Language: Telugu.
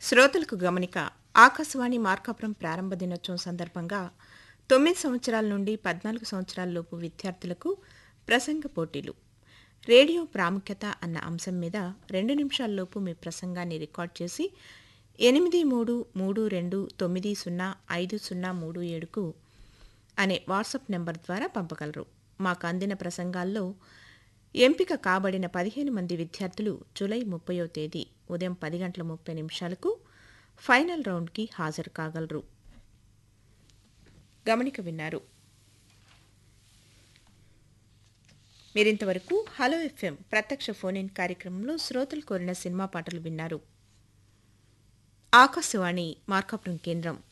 శ్రోతలకు గమనిక ఆకాశవాణి మార్కాపురం ప్రారంభ దినోత్సవం సందర్భంగా తొమ్మిది సంవత్సరాల నుండి పద్నాలుగు సంవత్సరాలలోపు విద్యార్థులకు ప్రసంగ పోటీలు రేడియో ప్రాముఖ్యత అన్న అంశం మీద రెండు నిమిషాల్లోపు మీ ప్రసంగాన్ని రికార్డ్ చేసి ఎనిమిది మూడు మూడు రెండు తొమ్మిది సున్నా ఐదు సున్నా మూడు ఏడుకు అనే వాట్సాప్ నెంబర్ ద్వారా పంపగలరు మాకు అందిన ప్రసంగాల్లో ఎంపిక కాబడిన పదిహేను మంది విద్యార్థులు జూలై ముప్పయో తేదీ ఉదయం పది గంటల ముప్పై నిమిషాలకు ఫైనల్ రౌండ్కి హాజరు కాగలరు గమనిక విన్నారు మీరింతవరకు హలో ఎఫ్ఎం ప్రత్యక్ష ఫోన్ ఇన్ కార్యక్రమంలో శ్రోతలు కోరిన సినిమా పాటలు విన్నారు ఆకాశవాణి మార్కాపురం కేంద్రం